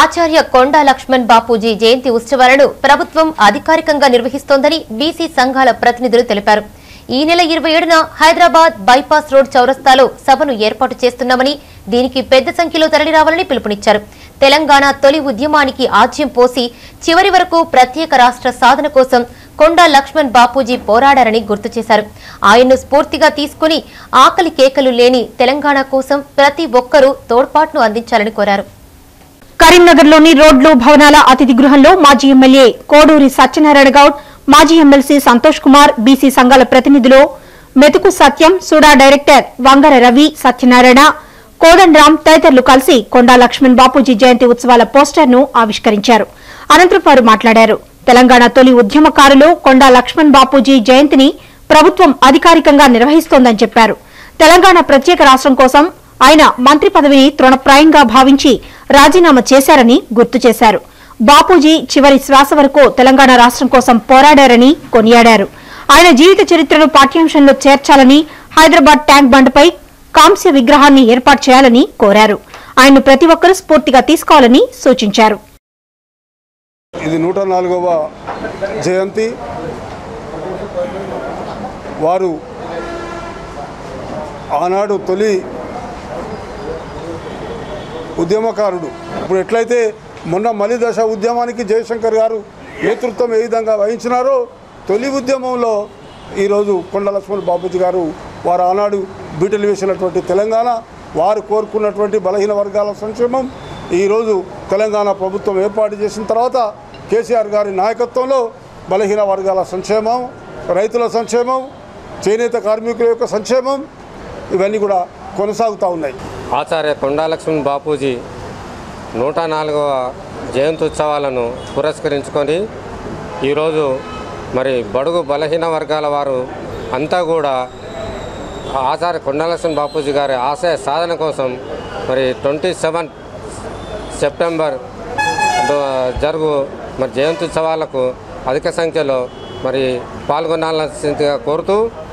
ఆచార్య కొండా లక్ష్మణ్ బాపూజీ జయంతి ఉత్సవాలను ప్రభుత్వం అధికారికంగా నిర్వహిస్తోందని బీసీ సంఘాల ప్రతినిధులు తెలిపారు ఈ నెల ఇరవై ఏడున హైదరాబాద్ బైపాస్ రోడ్ చౌరస్తాలో సభను ఏర్పాటు చేస్తున్నామని దీనికి పెద్ద సంఖ్యలో తరలిరావాలని పిలుపునిచ్చారు తెలంగాణ తొలి ఉద్యమానికి ఆజ్యం పోసి చివరి వరకు ప్రత్యేక రాష్ట్ర సాధన కోసం కొండా లక్ష్మణ్ బాపూజీ పోరాడారని గుర్తు చేశారు ఆయన్ను స్ఫూర్తిగా తీసుకుని ఆకలి కేకలు లేని తెలంగాణ కోసం ప్రతి ఒక్కరూ తోడ్పాటును అందించాలని కోరారు కరీంనగర్లోని రోడ్లు భవనాల అతిథి గృహంలో మాజీ ఎమ్మెల్యే కోడూరి సత్యనారాయణ గౌడ్ మాజీ ఎమ్మెల్సీ సంతోష్ కుమార్ బీసీ సంఘాల ప్రతినిధులు మెతుకు సత్యం సుడా డైరెక్టర్ వంగర రవి సత్యనారాయణ కోదండరాం తదితరులు కలిసి కొండా లక్ష్మణ్ బాపూజీ జయంతి ఉత్సవాల పోస్టర్ను ఆవిష్కరించారు అనంతరం వారు మాట్లాడారు తెలంగాణ తొలి ఉద్యమకారులు కొండా లక్ష్మణ్ బాపూజీ జయంతిని ప్రభుత్వం అధికారికంగా నిర్వహిస్తోందని చెప్పారు తెలంగాణ ప్రత్యేక రాష్ట్రం కోసం ఆయన మంత్రి పదవిని తృణప్రాయంగా భావించి రాజీనామా చేశారని గుర్తు చేశారు బాపూజీ చివరి శ్వాస వరకు తెలంగాణ రాష్ట్రం కోసం పోరాడారని కొనియాడారు ఆయన జీవిత చరిత్రను పాఠ్యాంశంలో చేర్చాలని హైదరాబాద్ ట్యాంక్ బండ్పై కాంస్య విగ్రహాన్ని ఏర్పాటు చేయాలని కోరారు ఆయన్ను ప్రతి ఒక్కరూ స్ఫూర్తిగా తీసుకోవాలని సూచించారు ఇది నూట నాలుగవ జయంతి వారు ఆనాడు తొలి ఉద్యమకారుడు ఇప్పుడు ఎట్లయితే మొన్న మలిదశ ఉద్యమానికి జయశంకర్ గారు నేతృత్వం ఏ విధంగా వహించినారో తొలి ఉద్యమంలో ఈరోజు కొండ లక్ష్మణ్ బాబూజీ గారు వారు ఆనాడు బీటలు వేసినటువంటి తెలంగాణ వారు కోరుకున్నటువంటి బలహీన వర్గాల సంక్షేమం ఈరోజు తెలంగాణ ప్రభుత్వం ఏర్పాటు చేసిన తర్వాత కేసీఆర్ గారి నాయకత్వంలో బలహీన వర్గాల సంక్షేమం రైతుల సంక్షేమం చేనేత కార్మికుల యొక్క సంక్షేమం ఇవన్నీ కూడా కొనసాగుతూ ఉన్నాయి ఆచార్య కొండాలక్ష్మణ్ బాపూజీ నూట నాలుగవ జయంత్యుత్సవాలను పురస్కరించుకొని ఈరోజు మరి బడుగు బలహీన వర్గాల వారు అంతా కూడా ఆచార్య కొండాలక్ష్మణ్ బాపూజీ గారి ఆశయ సాధన కోసం మరి ట్వంటీ సెవెన్ సెప్టెంబర్ దో- జరుగు మరి జయంత్యుత్సవాలకు అధిక సంఖ్యలో మరి పాల్గొనాల్సిందిగా కోరుతూ